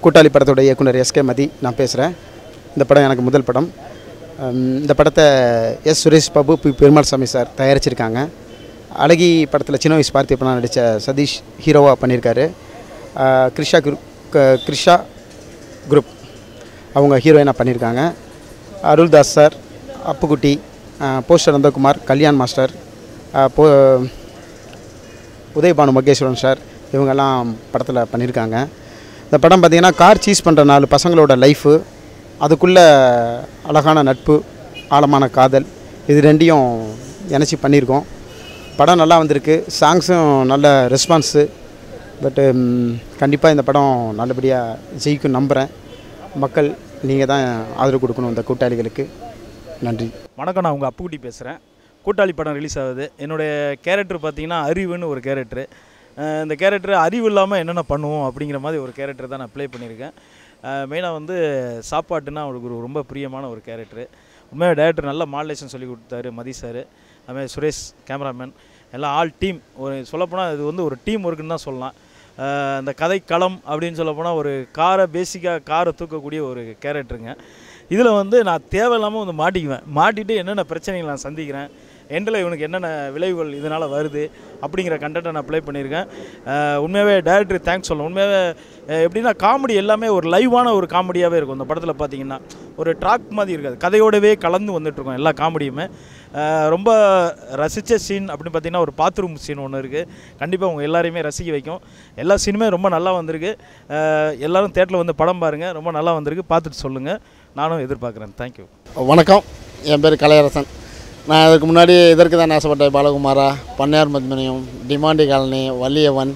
கூட்டாளி படத்தோட இயக்குனர் எஸ்கே மதி நான் பேசுகிறேன் இந்த படம் எனக்கு முதல் படம் ஹம், இந்த படத்தை S Suresh Babu P Perumal Samy sir தயாரிச்சிருக்காங்க அழகி படத்தில் சின்ன வயசு பார்த்திபனா நடித்த சதீஷ் ஹீரோவாக பண்ணியிருக்காரு ஆஹ், கிருஷா குரூப் க- கிருஷா குரூப் அவங்க ஹீரோயினாக பண்ணியிருக்காங்க அருள்தாஸ் சார் அப்புக்குட்டி ஆஹ், போஸ்டர் நந்தகுமார் கல்யாண் மாஸ்டர் ஆஹ், போ உதயபானு மகேஸ்வரன் சார் இவங்கெல்லாம் படத்தில் பண்ணியிருக்காங்க இந்த படம் பார்த்திங்கன்னா கார் சீஸ் பண்ணுற நாலு பசங்களோட லைஃபு அதுக்குள்ளே அழகான நட்பு ஆழமான காதல் இது ரெண்டையும் இணைச்சி பண்ணியிருக்கோம் படம் நல்லா வந்திருக்கு சாங்ஸும் நல்ல ரெஸ்பான்ஸு பட்டு கண்டிப்பாக இந்த படம் நல்லபடியாக ஜெயிக்கும் நம்புகிறேன் மக்கள் நீங்கள் தான் ஆதரவு கொடுக்கணும் இந்த கூட்டாளிகளுக்கு நன்றி வணக்கம் நான் உங்கள் அப்புக்குட்டி பேசுகிறேன் கூட்டாளி படம் ரிலீஸ் ஆகுது என்னுடைய கேரக்டர் பார்த்தீங்கன்னா அறிவுன்னு ஒரு கேரக்டர் இந்த கேரக்டர் அறிவு இல்லாமல் என்னென்ன பண்ணுவோம் அப்படிங்கிற மாதிரி ஒரு கேரக்டர் தான் நான் ப்ளே பண்ணியிருக்கேன் மெயினாக வந்து சாப்பாட்டுனா அவருக்கு ஒரு ரொம்ப பிரியமான ஒரு கேரக்டர் உண்மையாக டேரக்டர் நல்ல மாடுலேஷன் சொல்லி கொடுத்தாரு மதி சார் அதுமாதிரி சுரேஷ் கேமராமேன் எல்லாம் ஆல் டீம் ஒரு சொல்லப்போனால் இது வந்து ஒரு டீம் ஒர்க்குன்னு தான் சொல்லலாம் அஹ் இந்த கதை களம் அப்படின்னு சொல்லப்போனால் ஒரு காரை பேசிக்காக காரை தூக்கக்கூடிய ஒரு கேரக்டருங்க இதில் வந்து நான் தேவையில்லாமல் வந்து மாட்டிக்குவேன் மாட்டிட்டு என்னென்ன பிரச்சனைகள் நான் சந்திக்கிறேன் எண்டில் இவனுக்கு என்னென்ன விளைவுகள் இதனால் வருது அப்படிங்கிற கண்டென்ட்டை நான் ப்ளே பண்ணியிருக்கேன் அஹ் உண்மையாகவே டேரக்டர் தேங்க்ஸ் சொல்லணும் உண்மையாகவே அஹ் எப்படின்னா காமெடி எல்லாமே ஒரு லைவான ஒரு காமெடியாகவே இருக்கும் இந்த படத்தில் பார்த்தீங்கன்னா ஒரு ட்ராக் மாதிரி இருக்காது கதையோடவே கலந்து வந்துட்டுருக்கோம் எல்லா காமெடியுமே அஹ் ரொம்ப ரசித்த சீன் அப்படின்னு பார்த்தீங்கன்னா ஒரு பாத்ரூம் சீன் ஒன்று இருக்குது கண்டிப்பாக உங்கள் எல்லாரையுமே ரசிக்க வைக்கும் எல்லா சீனுமே ரொம்ப நல்லா வந்திருக்கு அஹ் எல்லாரும் தேட்டரில் வந்து படம் பாருங்கள் ரொம்ப நல்லா வந்திருக்கு பார்த்துட்டு சொல்லுங்கள் நானும் எதிர்பார்க்குறேன் தேங்க்யூ வணக்கம் என் பேர் கலையரசன் நான் இதுக்கு முன்னாடி இதற்கு தான் ஆசைப்பட்டேன் பாலகுமாரா பண்ணையார் மத்மனியம் டிமாண்டி காலனி வள்ளியவன்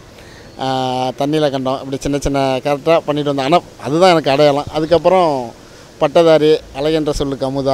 தண்ணியில் கண்டம் இப்படி சின்ன சின்ன கேரக்டராக பண்ணிட்டு வந்தேன் ஆனால் அதுதான் எனக்கு அடையாளம் அதுக்கப்புறம் பட்டதாரி அழகென்ற சொல்லுக்கு அமுதா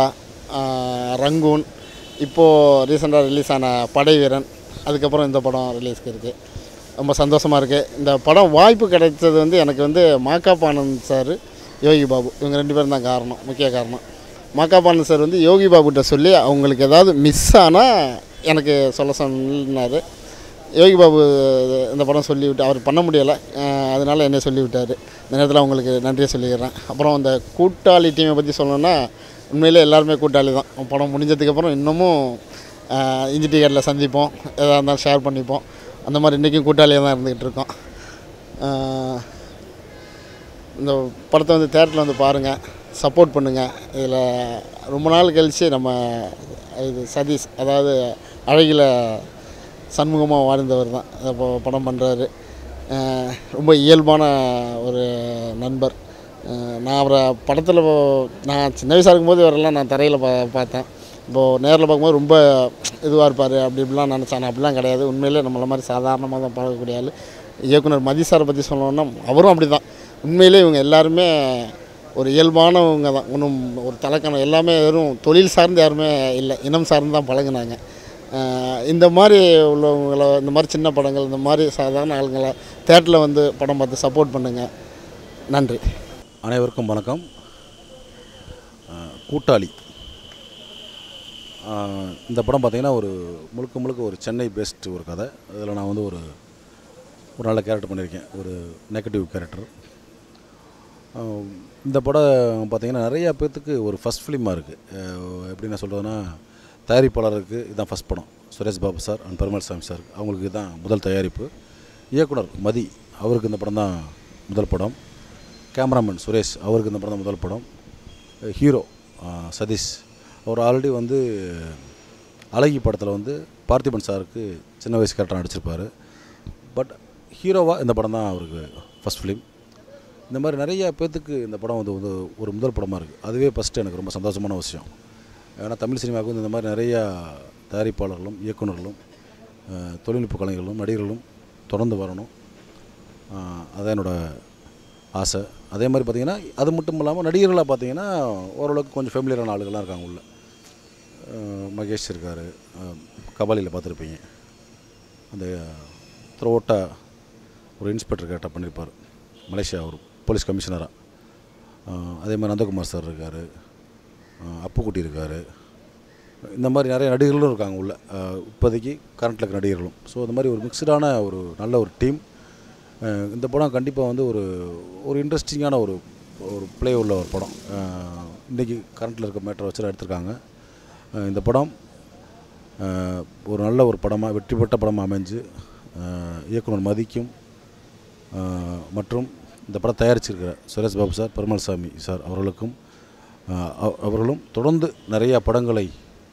ஆஹ் ரங்கூன் இப்போது ரீசெண்டாக ரிலீஸ் ஆன படை வீரன் அதுக்கப்புறம் இந்த படம் ரிலீஸ்க்கு இருக்குது ரொம்ப சந்தோஷமாக இருக்குது இந்த படம் வாய்ப்பு கிடைச்சது வந்து எனக்கு வந்து மாக்காப்பானந்த் சார் யோகி பாபு இவங்க ரெண்டு பேரும் தான் காரணம் முக்கிய காரணம் மாக்காப்பானந்த் சார் வந்து யோகி பாபுகிட்ட சொல்லி அவங்களுக்கு ஏதாவது மிஸ் ஆனால் எனக்கு சொல்ல சொன்னார் யோகி பாபு இந்த படம் சொல்லிவிட்டு அவர் பண்ண முடியலை அதனால் என்னை சொல்லிவிட்டார் இந்த நேரத்தில் அவங்களுக்கு நன்றியை சொல்லிக்கிறேன் அப்புறம் அந்த கூட்டாளி டீமை பற்றி சொல்லணும்னா உண்மையிலே எல்லாருமே கூட்டாளி தான் படம் முடிஞ்சதுக்கப்புறம் இன்னமும் ஆஹ், இஞ்சி டிக்கெட்டில் சந்திப்போம் எதாக இருந்தாலும் ஷேர் பண்ணிப்போம் அந்த மாதிரி இன்றைக்கும் கூட்டாளியாக தான் இருந்துக்கிட்டு இருக்கோம் ஆஹ், இந்த படத்தை வந்து தேட்டரில் வந்து பாருங்கள் சப்போர்ட் பண்ணுங்கள் இதில் ரொம்ப நாள் கழித்து நம்ம இது சதீஷ் அதாவது அழகில சண்முகமாக வாழ்ந்தவர் தான் இப்போ படம் பண்ணுறாரு ரொம்ப இயல்பான ஒரு நண்பர் அஹ் நான் அவரை படத்தில் நான் சின்ன வயசாக இருக்கும்போது இவரெல்லாம் நான் தரையில் பா பார்த்தேன் இப்போது நேரில் பார்க்கும்போது ரொம்ப இதுவாக இருப்பார் அப்படி இப்படிலாம் நினச்சேன் ஆனால் அப்படிலாம் கிடையாது உண்மையிலே நம்மள மாதிரி சாதாரணமாக தான் பழகக்கூடிய ஆள் இயக்குனர் மதி சாரை பற்றி சொல்லணும்னா அவரும் அப்படி தான் உண்மையிலே இவங்க எல்லாருமே ஒரு இயல்பானவங்க தான் ஒன்றும் ஒரு தலைக்கணம் எல்லாமே வெறும் தொழில் சார்ந்து யாருமே இல்லை இனம் சார்ந்து தான் பழகுனாங்க அஹ் இந்த மாதிரி உள்ளவங்களை இந்த மாதிரி சின்ன படங்கள் இந்த மாதிரி சாதாரண ஆளுங்களை தேட்டரில் வந்து படம் பார்த்து சப்போர்ட் பண்ணுங்கள் நன்றி அனைவருக்கும் வணக்கம் அஹ், கூட்டாளி அஹ், இந்த படம் பார்த்திங்கன்னா ஒரு முழுக்க முழுக்க ஒரு சென்னை பேஸ்ட் ஒரு கதை அதில் நான் வந்து ஒரு ஒரு நல்ல கேரக்டர் பண்ணியிருக்கேன் ஒரு நெகட்டிவ் கேரக்டர் இந்த படம் பார்த்திங்கன்னா நிறையா பேர்த்துக்கு ஒரு ஃபஸ்ட் ஃபிலிமாக இருக்குது எப்படி நான் சொல்கிறதுனா தயாரிப்பாளருக்கு இதுதான் ஃபஸ்ட் படம் Suresh Babu sir and Perumal Samy sir அவங்களுக்கு இதுதான் முதல் தயாரிப்பு இயக்குனர் மதி அவருக்கு இந்த படம் தான் முதல் படம் கேமராமேன் சுரேஷ் அவருக்கு இந்த படம் தான் முதல் படம் ஹீரோ அஹ், சதீஷ் அவர் ஆல்ரெடி வந்து அழகி படத்தில் வந்து பார்த்திபன் சாருக்கு சின்ன வயசு கேரக்டர் நடிச்சிருப்பார் பட் ஹீரோவாக இந்த படம் தான் அவருக்கு ஃபஸ்ட் ஃபிலிம் இந்த மாதிரி நிறைய பேர்த்துக்கு இந்த படம் வந்து வந்து ஒரு முதல் படமாக இருக்குது அதுவே ஃபஸ்ட்டு எனக்கு ரொம்ப சந்தோஷமான விஷயம் ஏன்னா தமிழ் சினிமாவுக்கு வந்து இந்த மாதிரி நிறையா தயாரிப்பாளர்களும் இயக்குனர்களும் அஹ், தொழில்நுட்ப கலைஞர்களும் நடிகர்களும் தொடர்ந்து வரணும் அஹ், அதான் என்னோடய ஆசை அதே மாதிரி பார்த்திங்கன்னா அது மட்டும் இல்லாமல் நடிகர்களாக பார்த்தீங்கன்னா ஓரளவுக்கு கொஞ்சம் ஃபெமிலியரான ஆளுகள்லாம் இருக்காங்க உள்ள அஹ், மகேஷ் இருக்கார் கபாலியில் பார்த்துருப்பீங்க அந்த த்ரோட்டா ஒரு இன்ஸ்பெக்டர் கேட்டால் பண்ணியிருப்பார் மலேசியா ஒரு போலீஸ் கமிஷனராக அதே மாதிரி நந்தகுமார் சார் இருக்கார் அப்புக்குட்டி இருக்கார் இந்த மாதிரி நிறைய நடிகர்களும் இருக்காங்க உள்ள அஹ், இப்போதைக்கு கரண்ட்டில் இருக்க நடிகர்களும் ஸோ இந்த மாதிரி ஒரு மிக்சடான ஒரு நல்ல ஒரு டீம் அஹ் இந்த படம் கண்டிப்பாக வந்து ஒரு ஒரு இன்ட்ரெஸ்டிங்கான ஒரு ஒரு ப்ளே உள்ள ஒரு படம் அஹ் இன்றைக்கி கரண்ட்டில் இருக்க மேட்டரை வச்சு தான் எடுத்திருக்காங்க அஹ் இந்த படம் அஹ் ஒரு நல்ல ஒரு படமாக வெற்றி பெற்ற படமாக அமைஞ்சு அஹ் இயக்குனர் மதிக்கும் அஹ் மற்றும் இந்த படம் தயாரிச்சிருக்கிற சுரேஷ் பாபு சார் பெருமாள் சாமி சார் அவர்களுக்கும் அஹ் அவ- அவர்களும் தொடர்ந்து நிறையா படங்களை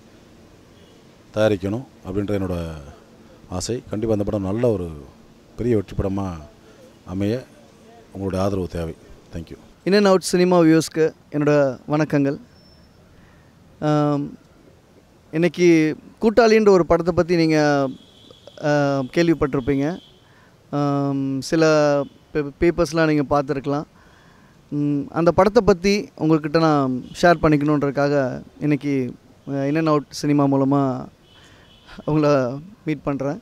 தயாரிக்கணும் அப்படின்ற என்னோட ஆசை கண்டிப்பாக அந்த படம் நல்ல ஒரு பெரிய வெற்றி படமாக அமைய உங்களுடைய ஆதரவு தேவை thank you in and out cinema வியூஸ்க்கு என்னோட வணக்கங்கள் ஆம், இன்னைக்கு கூட்டாளின்ற ஒரு படத்தை பற்றி நீங்கள் கேள்விப்பட்டிருப்பீங்க ஆம், சில பேப்பர்ஸ்லாம் நீங்கள் பார்த்துருக்கலாம் ம், அந்த படத்தை பற்றி உங்கள்கிட்ட நான் ஷேர் பண்ணிக்கணுன்றதுக்காக இன்றைக்கி இன் அண்ட் அவுட் சினிமா மூலமாக உங்களை மீட் பண்ணுறேன்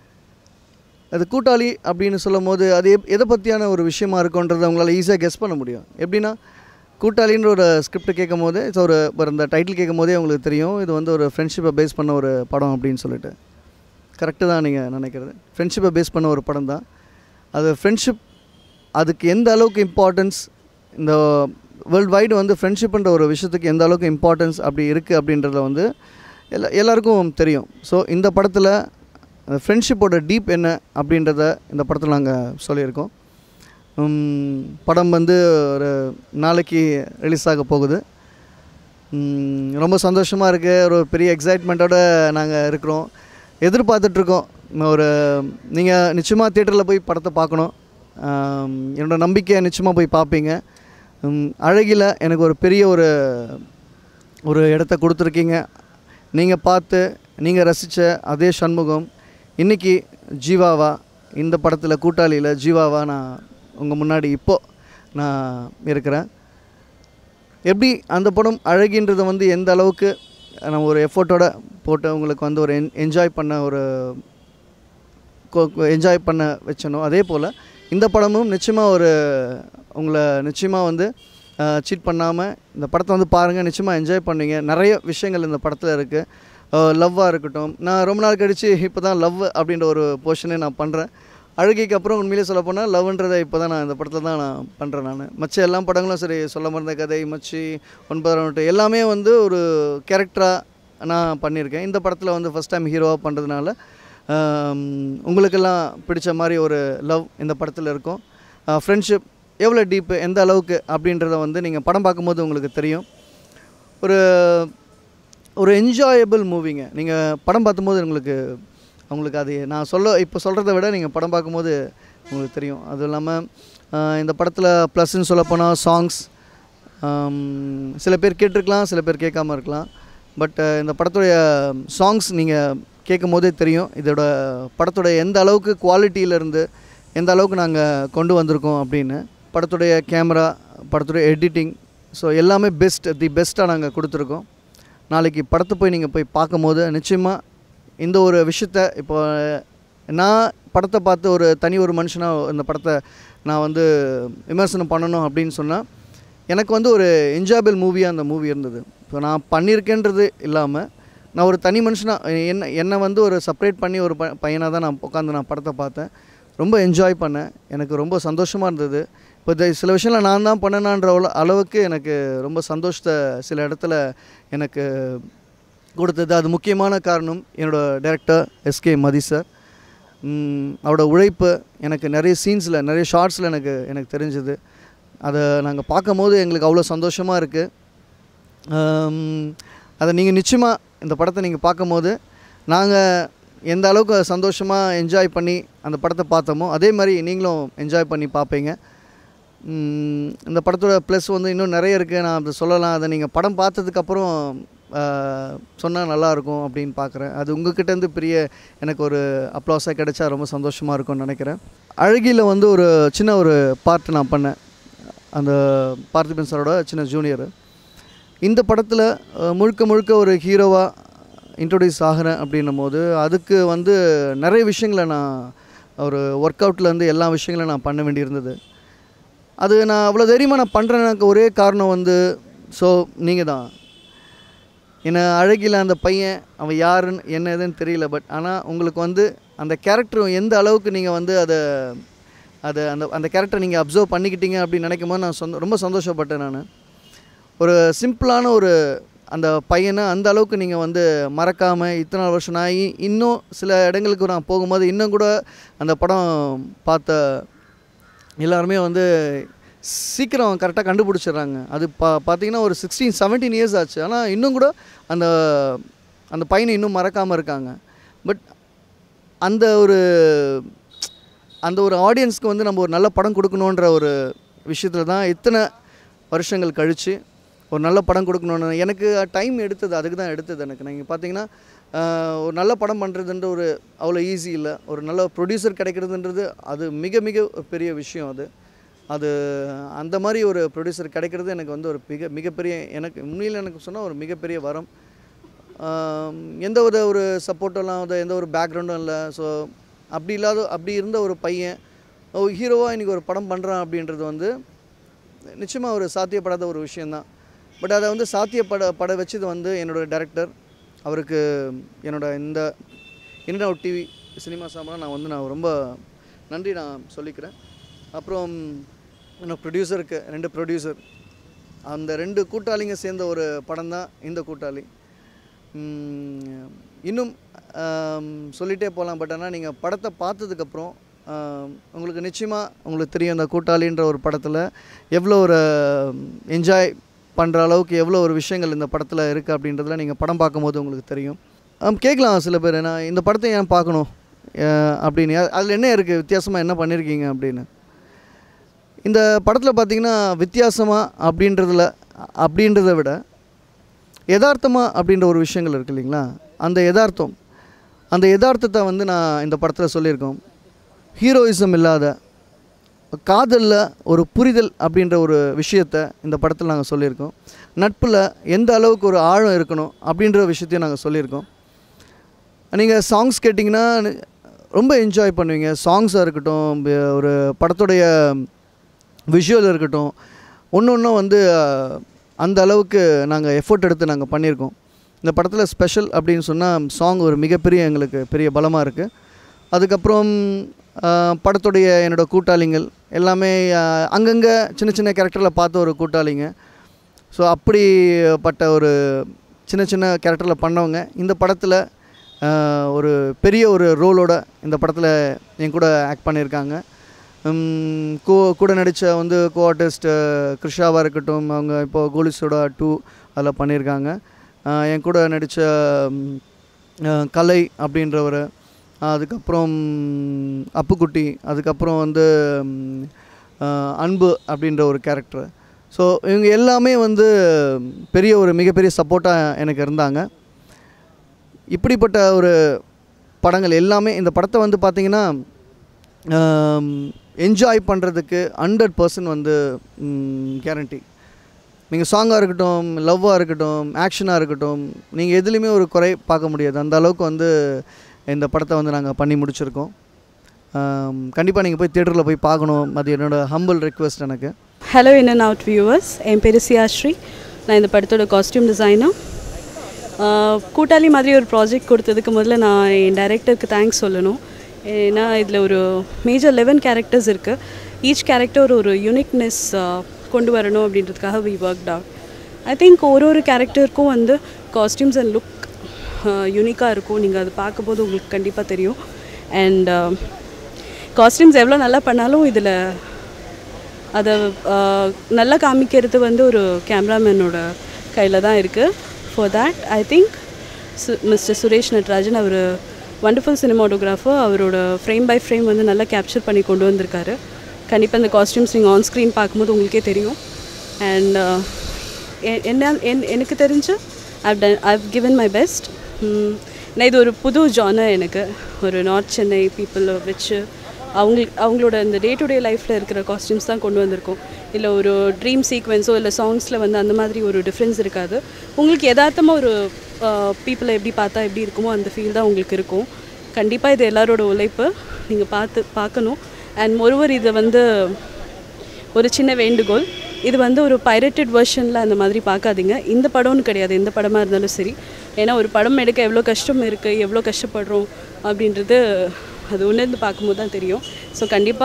அது கூட்டாளி அப்படின்னு சொல்லும் போது அது எப் எதை பற்றியான ஒரு விஷயமா இருக்குன்றதை உங்களால் ஈஸியாக கெஸ் பண்ண முடியும் எப்படின்னா கூட்டாளின்ற ஒரு ஸ்கிரிப்ட் கேட்கும் போதே ஸோ ஒரு ஒரு இந்த டைட்டில் கேட்கும் போதே உங்களுக்கு தெரியும் இது வந்து ஒரு ஃப்ரெண்ட்ஷிப்பை பேஸ் பண்ண ஒரு படம் அப்படின்னு சொல்லிட்டு கரெக்டு தான் நீங்கள் நினைக்கிறது ஃப்ரெண்ட்ஷிப்பை பேஸ் பண்ண ஒரு படம் தான் அது ஃப்ரெண்ட்ஷிப் அதுக்கு எந்த அளவுக்கு இம்பார்ட்டன்ஸ் இந்த வேர்ல்டு வைடு வந்து ஃப்ரெண்ட்ஷிப்ன்ற ஒரு விஷயத்துக்கு எந்த அளவுக்கு இம்பார்ட்டன்ஸ் அப்படி இருக்குது அப்படின்றத வந்து எல்லா எல்லாருக்கும் தெரியும் ஸோ இந்த படத்தில் அந்த ஃப்ரெண்ட்ஷிப்போட டீப் என்ன அப்படின்றத இந்த படத்தில் நாங்கள் சொல்லியிருக்கோம் உம், படம் வந்து ஒரு நாளைக்கு ரிலீஸ் ஆக போகுது உம், ரொம்ப சந்தோஷமாக இருக்குது ஒரு பெரிய எக்ஸைட்மெண்ட்டோட நாங்கள் இருக்கிறோம் எதிர்பார்த்துட்ருக்கோம் ஒரு நீங்கள் நிச்சயமாக தியேட்டரில் போய் படத்தை பார்க்கணும் ஆம், என்னோட நம்பிக்கையை நிச்சயமாக போய் பார்ப்பீங்க உம், அழகில் எனக்கு ஒரு பெரிய ஒரு ஒரு இடத்த கொடுத்துருக்கீங்க நீங்கள் பார்த்து நீங்கள் ரசித்த அதே சண்முகம் இன்றைக்கி ஜீவாவா இந்த படத்தில் கூட்டாளியில் ஜீவாவா நான் உங்கள் முன்னாடி இப்போது நான் இருக்கிறேன் எப்படி அந்த படம் அழகின்றதை வந்து எந்த அளவுக்கு நம்ம ஒரு எஃபோர்ட்டோட போட்டு உங்களுக்கு வந்து ஒரு என் என்ஜாய் பண்ண ஒரு என்ஜாய் பண்ண வச்சனோ அதே போல் இந்த படமும் நிச்சயமாக ஒரு உங்களை நிச்சயமாக வந்து சீட் பண்ணாமல் இந்த படத்தை வந்து பாருங்கள் நிச்சயமாக என்ஜாய் பண்ணுவீங்க நிறைய விஷயங்கள் இந்த படத்தில் இருக்குது லவ்வாக இருக்கட்டும் நான் ரொம்ப நாள் கழித்து இப்போ தான் லவ் அப்படின்ற ஒரு போர்ஷனே நான் பண்ணுறேன் அழுகைக்கு அப்புறம் உண்மையிலே சொல்ல போனால் லவ்ன்றதை இப்போ தான் நான் இந்த படத்தில் தான் நான் பண்ணுறேன் நான் மற்ற எல்லா படங்களும் சரி சொல்ல மறந்த கதை மச்சி ஒன்பதாம் நோட்டு எல்லாமே வந்து ஒரு கேரக்டராக நான் பண்ணியிருக்கேன் இந்த படத்தில் வந்து ஃபஸ்ட் டைம் ஹீரோவாக பண்ணுறதுனால ஆம், உங்களுக்கெல்லாம் பிடிச்ச மாதிரி ஒரு லவ் இந்த படத்தில் இருக்கும் ஃப்ரெண்ட்ஷிப் எவ்வளோ டீப்பு எந்த அளவுக்கு அப்படின்றத வந்து நீங்கள் படம் பார்க்கும்போது உங்களுக்கு தெரியும் ஒரு ஒரு என்ஜாயபிள் மூவிங்க நீங்கள் படம் பார்க்கும்போது உங்களுக்கு உங்களுக்கு அது நான் சொல்ல இப்போ சொல்கிறத விட நீங்கள் படம் பார்க்கும்போது உங்களுக்கு தெரியும் அதுவும் இல்லாமல் ஆஹ், இந்த படத்தில் ப்ளஸ்ன்னு சொல்லப்போனால் சாங்ஸ் சில பேர் கேட்டிருக்கலாம் சில பேர் கேட்காம இருக்கலாம் பட் இந்த படத்துடைய சாங்ஸ் நீங்கள் கேட்கும் போதே தெரியும் இதோட படத்துடைய எந்த அளவுக்கு குவாலிட்டியிலேருந்து எந்த அளவுக்கு நாங்கள் கொண்டு வந்திருக்கோம் அப்படின்னு படத்துடைய கேமரா படத்துடைய எடிட்டிங் ஸோ எல்லாமே பெஸ்ட் தி பெஸ்ட்டாக நாங்கள் கொடுத்துருக்கோம் நாளைக்கு படத்தை போய் நீங்கள் போய் பார்க்கும்போது நிச்சயமாக இந்த ஒரு விஷயத்த இப்போ நான் படத்தை பார்த்து ஒரு தனி ஒரு மனுஷனாக இந்த படத்தை நான் வந்து விமர்சனம் பண்ணணும் அப்படின்னு சொன்னால் எனக்கு வந்து ஒரு என்ஜாயபிள் மூவியாக அந்த மூவி இருந்தது இப்போ நான் பண்ணியிருக்கேன்றது இல்லாமல் நான் ஒரு தனி மனுஷனாக என்ன என்னை வந்து ஒரு செப்பரேட் பண்ணி ஒரு ப பையனாக தான் நான் உட்காந்து நான் படத்தை பார்த்தேன் ரொம்ப என்ஜாய் பண்ணேன் எனக்கு ரொம்ப சந்தோஷமாக இருந்தது இப்போ இந்த சில விஷயம்லாம் நான் தான் பண்ணனான்ற அள- அளவுக்கு எனக்கு ரொம்ப சந்தோஷத்தை சில இடத்துல எனக்கு கொடுத்தது அது முக்கியமான காரணம் என்னோட டைரக்டர் எஸ்கே மதி சார் ம், அவரோட உழைப்பு எனக்கு நிறைய சீன்ஸில் நிறைய ஷார்ட்ஸில் எனக்கு எனக்கு தெரிஞ்சது அதை நாங்கள் பார்க்கும்போது எங்களுக்கு அவ்வளோ சந்தோஷமாக இருக்குது அதை நீங்கள் நிச்சயமாக இந்த படத்தை நீங்கள் பார்க்கும்போது நாங்கள் எந்த அளவுக்கு சந்தோஷமாக என்ஜாய் பண்ணி அந்த படத்தை பார்த்தோமோ அதே மாதிரி நீங்களும் என்ஜாய் பண்ணி பார்ப்பீங்க ம், இந்த படத்தோட ப்ளஸ் வந்து இன்னும் நிறைய இருக்குது நான் அதை சொல்லலாம் அதை நீங்கள் படம் பார்த்ததுக்கப்புறம் சொன்னால் நல்லாயிருக்கும் அப்படின்னு பார்க்குறேன் அது உங்ககிட்டேருந்து பெரிய எனக்கு ஒரு அப்ளாஸாக கிடைச்சா ரொம்ப சந்தோஷமாக இருக்கும்னு நினைக்கிறேன் அழகியில் வந்து ஒரு சின்ன ஒரு பார்ட் நான் பண்ணேன் அந்த பார்த்திபன் சாரோட சின்ன ஜூனியர் இந்த படத்தில் முழுக்க முழுக்க ஒரு ஹீரோவாக இன்ட்ரொடியூஸ் ஆகிறேன் அப்படின்னும் போது அதுக்கு வந்து நிறைய விஷயங்களை நான் ஒரு ஒர்க் அவுட்லேருந்து எல்லா விஷயங்களையும் நான் பண்ண வேண்டியிருந்தது அது நான் அவ்வளோ தைரியமாக நான் பண்ணுறேன் ஒரே காரணம் வந்து ஸோ நீங்கள் தான் என்னை அழகில அந்த பையன் அவன் யாருன்னு என்ன ஏதுன்னு தெரியல பட் ஆனால் உங்களுக்கு வந்து அந்த கேரக்டர் எந்த அளவுக்கு நீங்கள் வந்து அதை அது அந்த அந்த கேரக்டர் நீங்கள் அப்சர்வ் பண்ணிக்கிட்டீங்க அப்படின்னு நினைக்கும் போது நான் சொந்த ரொம்ப சந்தோஷப்பட்டேன் நான் ஒரு சிம்பிளான ஒரு அந்த பையனை அந்த அளவுக்கு நீங்கள் வந்து மறக்காமல் இத்தனை நாள் வருஷம் நான் இ- இன்னும் சில இடங்களுக்கு நான் போகும்போது இன்னும் கூட அந்த படம் பார்த்த எல்லாருமே வந்து சீக்கிரம் கரெக்டாக கண்டுபிடிச்சிடுறாங்க அது பா பார்த்தீங்கன்னா ஒரு சிக்ஸ்டீன் செவன்டீன் இயர்ஸ் ஆச்சு ஆனால் இன்னும் கூட அந்த அந்த பையனை இன்னும் மறக்காமல் இருக்காங்க பட் அந்த ஒரு அந்த ஒரு ஆடியன்ஸ்க்கு வந்து நம்ம ஒரு நல்ல படம் கொடுக்கணுன்ற ஒரு விஷயத்தில் தான் இத்தனை வருஷங்கள் கழித்து ஒரு நல்ல படம் கொடுக்கணுன்னு எனக்கு டைம் எடுத்தது அதுக்கு தான் எடுத்தது எனக்கு நீங்கள் பார்த்தீங்கன்னா ஆஹ், ஒரு நல்ல படம் பண்ணுறதுன்ற ஒரு அவ்வளோ ஈஸி இல்லை ஒரு நல்ல ப்ரொடியூசர் கிடைக்கிறதுன்றது அது மிக மிக ஒரு பெரிய விஷயம் அது அது அந்த மாதிரி ஒரு ப்ரொடியூசர் கிடைக்கிறது எனக்கு வந்து ஒரு மிக மிகப்பெரிய எனக்கு உண்மையில் எனக்கு சொன்னால் ஒரு மிகப்பெரிய வரம் ஆம், எந்த ஒரு ஒரு சப்போர்ட்டெல்லாம் வந்து எந்த ஒரு பேக்ரவுண்டும் இல்லை ஸோ அப்படி இல்லாத அப்படி இருந்த ஒரு பையன் ஒரு ஹீரோவாக இன்றைக்கி ஒரு படம் பண்ணுறான் அப்படின்றது வந்து நிச்சயமாக ஒரு சாத்தியப்படாத ஒரு விஷயந்தான் பட் அதை வந்து சாத்தியப்பட பட வச்சது வந்து என்னோட டைரக்டர் அவருக்கு என்னோட இந்த இன் அவுட் டிவி சினிமா சார்பாக நான் வந்து நான் ரொம்ப நன்றி நான் சொல்லிக்கிறேன் அப்புறம் என்னோட ப்ரொடியூசருக்கு ரெண்டு ப்ரொடியூசர் அந்த ரெண்டு கூட்டாளிங்க சேர்ந்த ஒரு படம் தான் இந்த கூட்டாளி உம், இன்னும் ஆம், சொல்லிட்டே போகலாம் பட் ஆனால் நீங்கள் படத்தை பார்த்ததுக்கப்புறம் ஆம், உங்களுக்கு நிச்சயமாக உங்களுக்கு தெரியும் இந்த கூட்டாளின்ற ஒரு படத்தில் எவ்வளோ ஒரு என்ஜாய் பண்ணுற அளவுக்கு எவ்வளோ ஒரு விஷயங்கள் இந்த படத்தில் இருக்குது அப்படின்றதுல நீங்கள் படம் பார்க்கும்போது உங்களுக்கு தெரியும் ஆம், கேட்கலாம் சில பேர் நான் இந்த படத்தை ஏன் பார்க்கணும் அஹ், அப்படின்னு அதில் என்ன இருக்குது வித்தியாசமாக என்ன பண்ணியிருக்கீங்க அப்படின்னு இந்த படத்தில் பார்த்தீங்கன்னா வித்தியாசமாக அப்படின்றதுல அப்படின்றத விட யதார்த்தமாக அப்படின்ற ஒரு விஷயங்கள் இருக்கு இல்லைங்களா அந்த யதார்த்தம் அந்த யதார்த்தத்தை வந்து நான் இந்த படத்தில் சொல்லியிருக்கோம் ஹீரோயிசம் இல்லாத காதலில் ஒரு புரிதல் அப்படின்ற ஒரு விஷயத்தை இந்த படத்தில் நாங்கள் சொல்லியிருக்கோம் நட்பில் எந்த அளவுக்கு ஒரு ஆழம் இருக்கணும் அப்படின்ற விஷயத்தையும் நாங்கள் சொல்லியிருக்கோம் நீங்கள் சாங்ஸ் கேட்டிங்கன்னா ரொம்ப என்ஜாய் பண்ணுவீங்க சாங்ஸாக இருக்கட்டும் ப- ஒரு படத்துடைய விஷுவல் இருக்கட்டும் ஒன்று ஒன்றும் வந்து அஹ், அந்த அளவுக்கு நாங்கள் எஃபோர்ட் எடுத்து நாங்கள் பண்ணியிருக்கோம் இந்த படத்தில் ஸ்பெஷல் அப்படின்னு சொன்னால் சாங் ஒரு மிகப்பெரிய எங்களுக்கு பெரிய பலமாக இருக்குது அதுக்கப்புறம் அஹ், படத்துடைய என்னோட கூட்டாளிகள் எல்லாமே அஹ், அங்கங்கே சின்ன சின்ன கேரக்டரில் பார்த்த ஒரு கூட்டாளிங்க ஸோ அப்படிப்பட்ட ஒரு சின்ன சின்ன கேரக்டரில் பண்ணவங்க இந்த படத்தில் ஆஹ், ஒரு பெரிய ஒரு ரோலோட இந்த படத்தில் என் கூட ஆக்ட் பண்ணியிருக்காங்க உம், கோ கூட நடித்த வந்து கோ ஆர்டிஸ்ட் கிருஷாவாக இருக்கட்டும் அவங்க இப்போ கோலிஸோட டூ அதில் பண்ணியிருக்காங்க ஆஹ், என் கூட நடித்த கலை அப்படின்றவர் அதுக்கப்புறம் அப்புக்குட்டி அதுக்கப்புறம் வந்து உம், ஆஹ், அன்பு அப்படின்ற ஒரு கேரக்டர் ஸோ இவங்க எல்லாமே வந்து பெரிய ஒரு மிகப்பெரிய சப்போர்ட்டாக எனக்கு இருந்தாங்க இப்படிப்பட்ட ஒரு படங்கள் எல்லாமே இந்த படத்தை வந்து பார்த்திங்கன்னா என்ஜாய் பண்ணுறதுக்கு ஹண்ட்ரட் பர்சன்ட் வந்து கேரண்டி நீங்கள் சாங்காக இருக்கட்டும் லவ்வாக இருக்கட்டும் ஆக்ஷனாக இருக்கட்டும் நீங்கள் எதுலேயுமே ஒரு குறை பார்க்க முடியாது அந்த அளவுக்கு வந்து இந்த படத்தை வந்து நாங்கள் பண்ணி முடிச்சிருக்கோம் கண்டிப்பாக நீங்கள் போய் தியேட்டரில் போய் பார்க்கணும் அது என்னோட ஹம்பிள் ரெக்வெஸ்ட் எனக்கு hello in and out viewers என் பேர் சியாஸ்ரீ நான் இந்த படத்தோட காஸ்டியூம் டிசைனர் கூட்டாளி மாதிரி ஒரு ப்ராஜெக்ட் கொடுத்ததுக்கு முதல்ல நான் என் டைரக்டருக்கு தேங்க்ஸ் சொல்லணும் ஏன்னா இதில் ஒரு மேஜர் லெவன் கேரக்டர்ஸ் இருக்குது ஈச் கேரக்டர் ஒரு யூனிக்னஸ் கொண்டு வரணும் அப்படின்றதுக்காக we work out I think ஒரு ஒரு கேரக்டருக்கும் வந்து காஸ்டியூம்ஸ் அண்ட் லுக் யூனிக்காக இருக்கும் நீங்கள் அது பார்க்கும்போது உங்களுக்கு கண்டிப்பாக தெரியும் அண்ட் காஸ்டியூம்ஸ் எவ்வளோ நல்லா பண்ணாலும் இதில் அதை ஆஹ், நல்லா காமிக்கிறது வந்து ஒரு கேமராமேனோட கையில் தான் இருக்குது ஃபார் தேட் ஐ திங்க் சு மிஸ்டர் சுரேஷ் நட்ராஜன் அவர் வண்டர்ஃபுல் சினிமாட்டோகிராஃபர் அவரோட ஃப்ரேம் பை ஃப்ரேம் வந்து நல்லா கேப்சர் பண்ணி கொண்டு வந்திருக்காரு கண்டிப்பாக இந்த காஸ்டியூம்ஸ் நீங்கள் ஆன் ஸ்க்ரீன் பார்க்கும்போது உங்களுக்கே தெரியும் அண்ட் என்ன என் எனக்கு தெரிஞ்சு I've done I've given my best நான் இது ஒரு புது ஜானர் எனக்கு ஒரு நார்த் சென்னை பீப்புளை வச்சு அவங்க அவங்களோட இந்த டே டு டே லைஃப்பில் இருக்கிற காஸ்டியூம்ஸ் தான் கொண்டு வந்திருக்கோம் இல்லை ஒரு ட்ரீம் சீக்வென்ஸோ இல்லை சாங்ஸில் வந்து அந்த மாதிரி ஒரு டிஃப்ரென்ஸ் இருக்காது உங்களுக்கு யதார்த்தமாக ஒரு பீப்புளை எப்படி பார்த்தா எப்படி இருக்குமோ அந்த ஃபீல் தான் உங்களுக்கு இருக்கும் கண்டிப்பாக இது எல்லாரோட உழைப்பு நீங்கள் பார்த்து பார்க்கணும் அண்ட் ஒருவர் இதை வந்து ஒரு சின்ன வேண்டுகோள் இது வந்து ஒரு பைரட்டட் வெர்ஷனில் அந்த மாதிரி பார்க்காதீங்க இந்த படம்னு கிடையாது எந்த படமாக இருந்தாலும் சரி ஏன்னா ஒரு படம் எடுக்க எவ்வளோ கஷ்டம் இருக்குது எவ்வளோ கஷ்டப்படுறோம் அப்படின்றது அது உணர்ந்து பார்க்கும்போது தான் தெரியும் ஸோ கண்டிப்பாக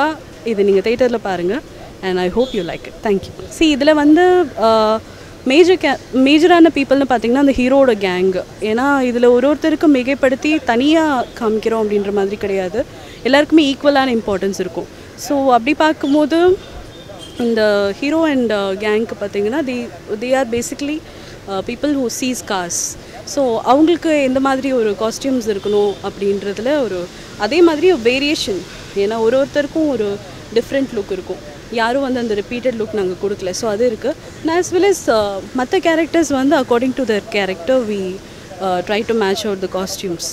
இது நீங்கள் தேட்டரில் பாருங்கள் and I hope you like it thank you சி இதில் வந்து மேஜர் கே மேஜரான பீப்புள்னு பார்த்தீங்கன்னா அந்த ஹீரோட கேங் ஏன்னா இதில் ஒரு ஒருத்தருக்கும் மிகைப்படுத்தி தனியாக காமிக்கிறோம் அப்படின்ற மாதிரி கிடையாது எல்லாருக்குமே ஈக்குவலான இம்பார்ட்டன்ஸ் இருக்கும் ஸோ அப்படி பார்க்கும்போது இந்த ஹீரோ அண்ட் கேங்க்கு பார்த்தீங்கன்னா the they are basically people who seize cars so அவங்களுக்கு எந்த மாதிரி ஒரு காஸ்டியூம்ஸ் இருக்கணும் அப்படின்றதுல ஒரு அதே மாதிரி வேரியேஷன் ஏன்னா ஒரு ஒருத்தருக்கும் ஒரு டிஃப்ரெண்ட் லுக் இருக்கும் யாரும் வந்து அந்த ரிப்பீட்டட் லுக் நாங்கள் கொடுக்கல ஸோ அது இருக்குது ஆஸ் வெல் as மற்ற கேரக்டர்ஸ் வந்து according to their character we try to match out the costumes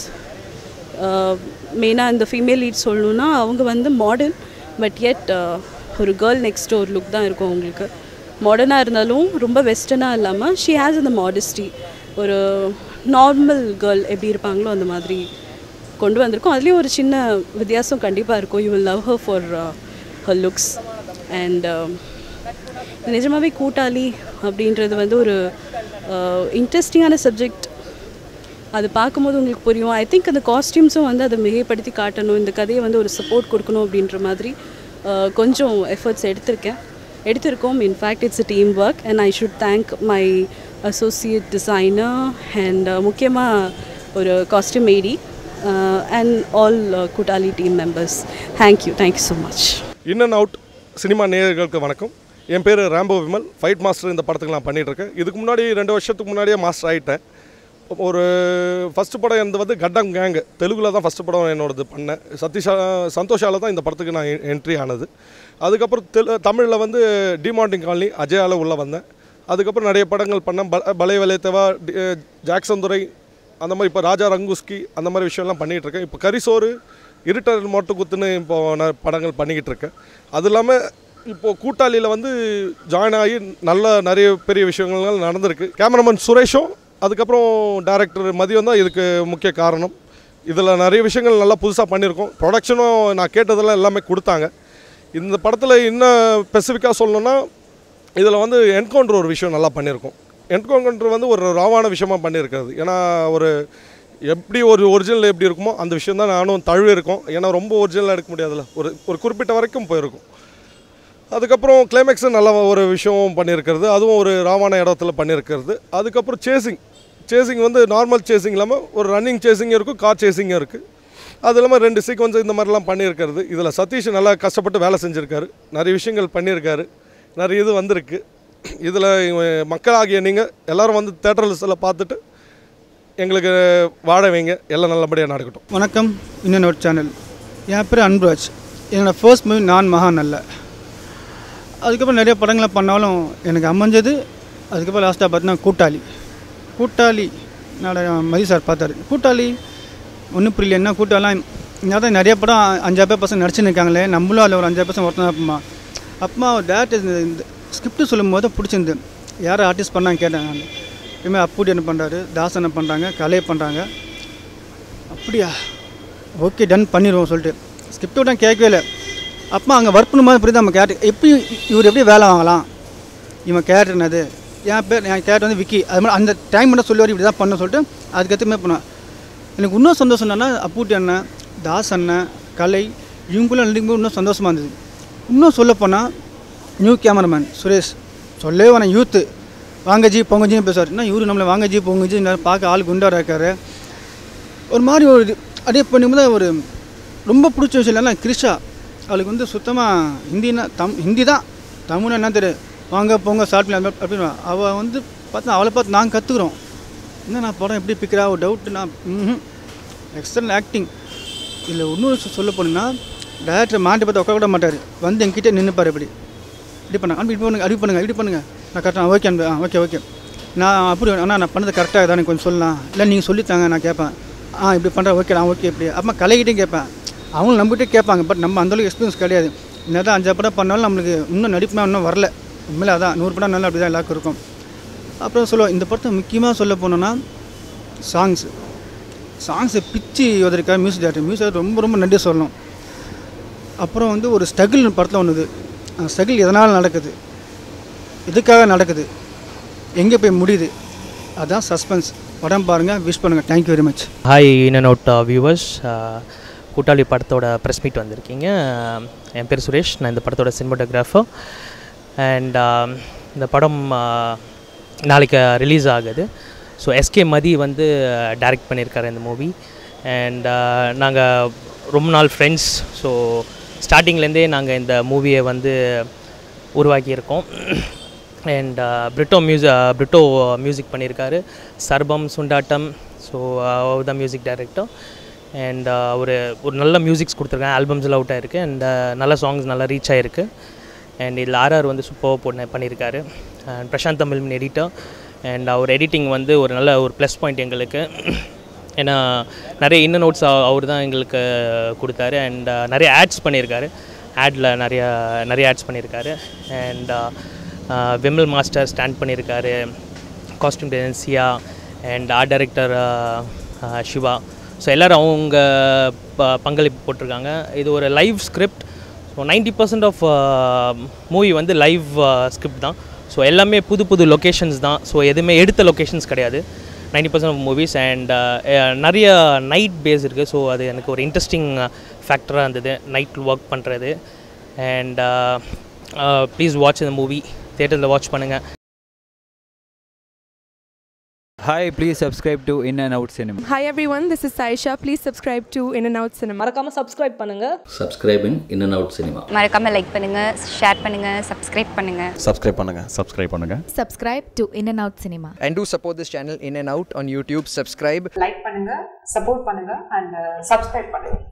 மெயினாக இந்த ஃபீமேல் லீட் சொல்லணுன்னா அவங்க வந்து மாடர்ன் பட் எட் ஒரு கேர்ள் நெக்ஸ்ட் ஒரு லுக் தான் இருக்கும் அவங்களுக்கு மாடர்னாக இருந்தாலும் ரொம்ப வெஸ்டர்னாக இல்லாமல் ஷி ஹேஸ் அந்த மாடஸ்டி ஒரு நார்மல் கேர்ள் எப்படி இருப்பாங்களோ அந்த மாதிரி கொண்டு வந்திருக்கோம் அதுலேயும் ஒரு சின்ன வித்தியாசம் கண்டிப்பாக இருக்கும் you will love her for her looks and நிஜமாகவே கூட்டாளி அப்படின்றது வந்து ஒரு இன்ட்ரெஸ்டிங்கான சப்ஜெக்ட் அது பார்க்கும்போது உங்களுக்கு புரியும் ஐ திங்க் அந்த காஸ்டியூம்ஸும் வந்து அதை மிகைப்படுத்தி காட்டணும் இந்த கதையை வந்து ஒரு சப்போர்ட் கொடுக்கணும் அப்படின்ற மாதிரி அஹ், கொஞ்சம் எஃபர்ட்ஸ் எடுத்திருக்கேன் எடுத்திருக்கோம் in fact it's a team work and I should thank my associate designer and முக்கியமாக ஒரு costume AD and all Koottali team members thank you thank you so much in and out cinema நேயர்களுக்கு வணக்கம் என் பேர் ராம்போ விமல் ஃபைட் மாஸ்டர் இந்த படத்துக்கு நான் பண்ணிட்டு இருக்கேன் இதுக்கு முன்னாடி ரெண்டு வருஷத்துக்கு முன்னாடியே மாஸ்டர் ஆகிட்டேன் ஒரு ஃபஸ்ட்டு படம் எனது வந்து கட்டம் கேங்கு தெலுங்கில் தான் ஃபஸ்ட்டு படம் என்னோடது பண்ணேன் சதீஷா சந்தோஷால தான் இந்த படத்துக்கு நான் என்ட்ரி ஆனது அதுக்கப்புறம் தெலு தமிழில் வந்து டிமாண்டிங் காலனி அஜயால உள்ளே வந்தேன் அதுக்கப்புறம் நிறைய படங்கள் பண்ணேன் ப பலை வலைத்தவா டி- ஜாக்சன் துரை அந்த மாதிரி இப்போ ராஜா ரங்குஸ்கி அந்த மாதிரி விஷயம்லாம் பண்ணிகிட்டு இருக்கேன் இப்போ கரிசோறு இருட்டர் மொட்டு குத்துன்னு இப்போ நான் படங்கள் பண்ணிக்கிட்டு இருக்கேன் அது இல்லாமல் இப்போது கூட்டாளியில் வந்து ஜாயின் ஆகி நல்ல நிறைய பெரிய விஷயங்கள் நடந்திருக்கு கேமராமேன் சுரேஷும் அதுக்கப்புறம் டேரக்டர் மதியம் தான் இதுக்கு முக்கிய காரணம் இதில் நிறைய விஷயங்கள் நல்லா புதுசாக பண்ணியிருக்கோம் ப்ரொடக்ஷனும் நான் கேட்டதெல்லாம் எல்லாமே கொடுத்தாங்க இந்த படத்தில் இன்னும் ஸ்பெசிஃபிக்காக சொல்லணும்னா இதில் வந்து என்கவுண்டர் ஒரு விஷயம் நல்லா பண்ணியிருக்கோம் என்கவுண்டர் வந்து ஒரு ராவான விஷயமா பண்ணியிருக்கிறது ஏன்னா ஒரு எப்படி ஒரு ஒரிஜினல் எப்படி இருக்குமோ அந்த விஷயம் தான் நானும் தழுவி இருக்கோம் ஏன்னா ரொம்ப ஒரிஜினலாக எடுக்க முடியாதுல்ல ஒரு ஒரு குறிப்பிட்ட வரைக்கும் போயிருக்கும் அதுக்கப்புறம் கிளைமேக்ஸ் நல்ல ஒரு விஷயம் பண்ணியிருக்கிறது அதுவும் ஒரு ராவான இடத்துல பண்ணியிருக்கிறது அதுக்கப்புறம் சேசிங் சேசிங் வந்து நார்மல் சேசிங் இல்லாமல் ஒரு ரன்னிங் சேசிங்கும் இருக்கும் கார் சேசிங்கும் இருக்குது அது இல்லாமல் ரெண்டு சீக்வன்ஸ் இந்த மாதிரிலாம் பண்ணியிருக்கிறது இதில் சதீஷ் நல்லா கஷ்டப்பட்டு வேலை செஞ்சுருக்காரு நிறைய விஷயங்கள் பண்ணியிருக்காரு நிறைய இது வந்திருக்கு இதில் மக்களாகிய நீங்கள் எல்லாரும் வந்து தேட்டரில் பார்த்துட்டு எங்களுக்கு வாழ வைங்க எல்லாம் நல்லபடியாக நடக்கட்டும் வணக்கம் இன்னொரு ஒரு சேனல் என் பேர் அன்புராஜ் என்னோடய ஃபர்ஸ்ட் மூவி நான் மகான் அல்ல அதுக்கப்புறம் நிறைய படங்களை பண்ணாலும் எனக்கு அமைஞ்சது அதுக்கப்புறம் லாஸ்ட்டாக பார்த்தீங்கன்னா கூட்டாளி கூட்டாளி என்னோட மதி சார் பார்த்தாரு கூட்டாளி ஒன்றும் புரியல என்ன கூட்டாலாம் இங்கே நிறைய படம் அஞ்சாறு பேர் பசங்க நடிச்சுன்னு இருக்காங்களே நம்மளும் அதில் ஒரு அஞ்சாறு பர்சன்ட் ஒருத்தன் அப்பமா அப்பமா டேரக்டர் இந்த ஸ்கிரிப்ட் சொல்லும் போது பிடிச்சிருந்து யார் ஆர்டிஸ்ட் பண்ணாங்க கேட்டேன் நான் இதுமாதிரி அப்புடி என்ன பண்ணுறாரு தாஸ் என்ன பண்ணுறாங்க கலை பண்ணுறாங்க அப்படியா ஓகே டன் பண்ணிடுவோம் சொல்லிட்டு ஸ்கிரிப்ட் விட கேட்கவே இல்லை அப்போ அங்கே ஒர்க் பண்ணும்போது புரியுது நம்ம கேரக்டர் எப்படி இவர் எப்படி வேலை வாங்கலாம் இவன் கேரக்டர் என்னது என் பேர் என் கேரக்டர் வந்து விக்கி அது மாதிரி அந்த டைம் மட்டும் சொல்லுவார் இப்படி தான் பண்ண சொல்லிட்டு அதுக்கேற்றுமே பண்ணுவேன் எனக்கு இன்னும் சந்தோஷம் என்னன்னா அப்பூட்டி அண்ணன் தாஸ் அண்ணன் கலை இவங்களும் நடிக்கும்போது இன்னும் சந்தோஷமாக இருந்தது இன்னும் சொல்லப்போனால் நியூ கேமராமேன் சுரேஷ் சொல்லவே வேணாம் யூத்து வாங்கஜி பொங்கஜின்னு பேசுவார் என்ன இவரு நம்மளை வாங்கஜி பொங்கஜி பார்க்க ஆள் குண்டாக இருக்காரு ஒரு மாதிரி ஒரு இது அப்படியே பண்ணும்போது ஒரு ரொம்ப பிடிச்ச விஷயம் இல்லைன்னா கிரிஷா அவளுக்கு வந்து சுத்தமாக ஹிந்தினா தம் ஹிந்தி தான் தமிழ்னா என்ன தெரியும் வாங்க போங்க ஸ்டார்ட் பண்ணி அப்படின்னு அவள் வந்து பார்த்தா அவளை பார்த்து நாங்கள் கற்றுக்குறோம் என்ன நான் படம் எப்படி பிக்கிறா ஒரு டவுட்டு நான் ம் எக்ஸ்டர்னல் ஆக்டிங் இதில் இன்னொரு விஷயம் சொல்ல போனீங்கன்னா டேரக்டர் மாட்டி பார்த்து உட்கார கூட மாட்டார் வந்து என்கிட்ட நின்றுப்பார் இப்படி இப்படி பண்ண இப்படி பண்ணுங்க அப்படி பண்ணுங்க இப்படி பண்ணுங்க நான் கரெக்டாக ஓகே அன்பு ஆ ஓகே ஓகே நான் அப்படி அண்ணா நான் பண்ணது கரெக்டாக தானே கொஞ்சம் சொல்லலாம் இல்லை நீங்கள் சொல்லித்தாங்க நான் கேட்பேன் ஆ இப்படி பண்ணுறேன் ஓகே நான் ஓகே இப்படி அம்மா கலைகிட்டையும் கேட்பேன் அவங்களும் நம்மகிட்டே கேட்பாங்க பட் நம்ம அந்தளவுக்கு எக்ஸ்பீரியன்ஸ் கிடையாது என்னதான் அஞ்சு படம் பண்ணாலும் நம்மளுக்கு இன்னும் நடிப்புனா இன்னும் வரல உண்மையில அதான் நூறு படம் நல்லா அப்படி தான் எல்லாருக்கும் இருக்கும் அப்புறம் சொல்லுவோம் இந்த படத்தை முக்கியமாக சொல்ல போனோன்னா சாங்ஸு சாங்ஸை பிச்சு உதறிக்கா மியூசிக் டேரக்டர் மியூசிக் டேரக்டர் ரொம்ப ரொம்ப நன்றி சொல்லணும் அப்புறம் வந்து ஒரு ஸ்ட்ரகிள் படத்தில் ஒன்றுது அந்த ஸ்ட்ரகிள் எதனால் நடக்குது எதுக்காக நடக்குது எங்கே போய் முடியுது அதான் சஸ்பென்ஸ் படம் பாருங்கள் விஷ் பண்ணுங்கள் thank you very much hi in and out viewers Koottali படத்தோட ப்ரெஸ் மீட் வந்திருக்கீங்க என் பேர் சுரேஷ் நான் இந்த படத்தோட சினிமாட்டோகிராஃபர் அண்ட் இந்த படம் ஆஹ், நாளைக்கு ரிலீஸ் ஆகுது ஸோ எஸ்கே மதி வந்து டைரக்ட் பண்ணியிருக்காரு இந்த மூவி அண்ட் நாங்கள் ரொம்ப நாள் ஃப்ரெண்ட்ஸ் ஸோ ஸ்டார்டிங்லேருந்தே நாங்கள் இந்த மூவியை வந்து உருவாக்கியிருக்கோம் அண்ட் பிரிட்டோ மியூசி பிரிட்டோ மியூசிக் பண்ணியிருக்காரு சர்பம் சுண்டாட்டம் ஸோ அவர் தான் மியூசிக் டைரக்டர் அண்ட் ஒரு ஒரு நல்ல மியூசிக்ஸ் கொடுத்துருக்காங்க ஆல்பம்ஸில் அவுட் ஆயிருக்கு அண்ட் நல்ல சாங்ஸ் நல்லா ரீச் ஆகிருக்கு அண்ட் இதில் ஆர்ஆர் வந்து சூப்பராக போட்டு பண்ணியிருக்காரு and Prashanth Tamil editor and அவர் எடிட்டிங் வந்து ஒரு நல்ல ஒரு ப்ளஸ் பாயிண்ட் எங்களுக்கு ஏன்னா நிறைய இன்ன நோட்ஸ் அவர் தான் எங்களுக்கு கொடுத்தாரு அண்ட் நிறைய ஆட்ஸ் பண்ணியிருக்காரு ஆடில் நிறைய நிறைய ஆட்ஸ் பண்ணியிருக்காரு அண்ட் விமல் மாஸ்டர் ஸ்டாண்ட் பண்ணியிருக்காரு காஸ்டியூம் டிசைன்சியா and art director Siva so எல்லோரும் அவங்க ப- பங்களிப்பு போட்டிருக்காங்க இது ஒரு live script so ninety percent of movie வந்து லைவ் ஸ்கிரிப்ட் தான் ஸோ எல்லாமே புது புது லொக்கேஷன்ஸ் தான் ஸோ எதுவுமே எடுத்த லொக்கேஷன்ஸ் கிடையாது ninety percent of movies and நிறைய நைட் பேஸ் இருக்குது ஸோ அது எனக்கு ஒரு இன்ட்ரெஸ்டிங் ஃபேக்டராக இருந்தது நைட் ஒர்க் பண்ணுறது அண்ட் ப்ளீஸ் வாட்ச் இந்த மூவி தேட்டரில் வாட்ச் பண்ணுங்கள் Hi, please subscribe to In and Out Cinema. Hi everyone, this is Saisha. Please subscribe to In and Out Cinema. மறக்காம subscribe பண்ணுங்க. Subscribing in and out cinema மறக்காம like பண்ணுங்க share பண்ணுங்க subscribe பண்ணுங்க subscribe பண்ணுங்க subscribe பண்ணுங்க subscribe to In and Out Cinema. And do support this channel In and Out on YouTube. Subscribe. Like பண்ணுங்க support பண்ணுங்க அண்ட் சப்ஸ்கிரைப் பண்ணுங்க